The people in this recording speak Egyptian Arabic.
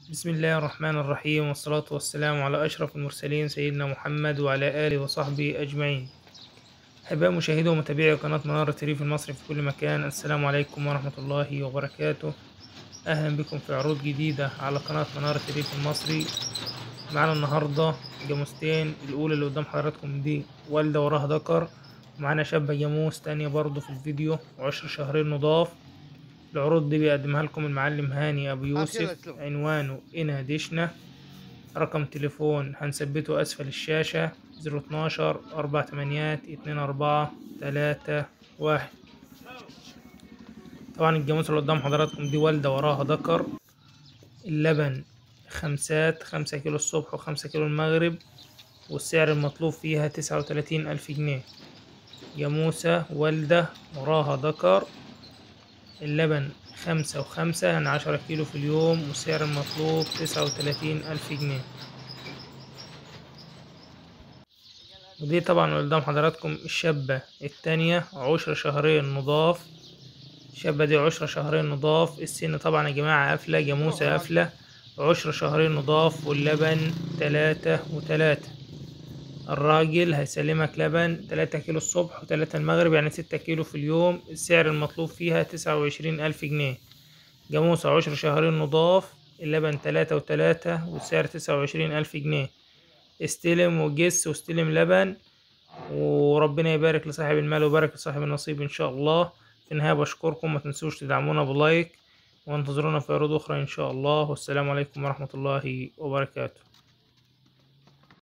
بسم الله الرحمن الرحيم والصلاة والسلام على أشرف المرسلين سيدنا محمد وعلى آله وصحبه أجمعين أحباء مشاهدي ومتابعي قناة منار التريف المصري في كل مكان السلام عليكم ورحمة الله وبركاته أهلا بكم في عروض جديدة على قناة منار التريف المصري معانا النهاردة جاموستين الأولى اللي قدام حضراتكم دي والدة وراها ذكر ومعانا شابة جاموس تانية برضو في الفيديو وعشر شهرين نضاف العروض دي بيقدمها لكم المعلم هاني أبو يوسف عنوانه إنا ديشنا رقم تليفون هنثبته أسفل الشاشة زيرو اتناشر أربع تمانيات اتنين أربعة تلاتة واحد طبعا الجاموس اللي قدام حضراتكم دي والدة وراها ذكر اللبن خمسات خمسة كيلو الصبح وخمسة كيلو المغرب والسعر المطلوب فيها تسعة وتلاتين ألف جنيه جاموسة والدة وراها ذكر اللبن خمسة وخمسة يعني عشرة كيلو في اليوم والسعر المطلوب تسعة وتلاتين ألف جنيه ودي طبعا قدام حضراتكم الشابة التانية عشر شهرين نضاف الشابة دي عشر شهرين نضاف السن طبعا يا جماعة قافلة جاموسة قافلة عشر شهرين نضاف واللبن تلاتة وتلاتة الراجل هيسلمك لبن تلاتة كيلو الصبح وتلاتة المغرب يعني ستة كيلو في اليوم السعر المطلوب فيها تسعة وعشرين ألف جنيه جاموسة عشر شهرين نضاف اللبن تلاتة وتلاتة والسعر تسعة وعشرين ألف جنيه استلم وجس واستلم لبن وربنا يبارك لصاحب المال ويبارك لصاحب النصيب إن شاء الله في النهاية بشكركم ما تنسوش تدعمونا بلايك وانتظرونا في عروض أخرى إن شاء الله والسلام عليكم ورحمة الله وبركاته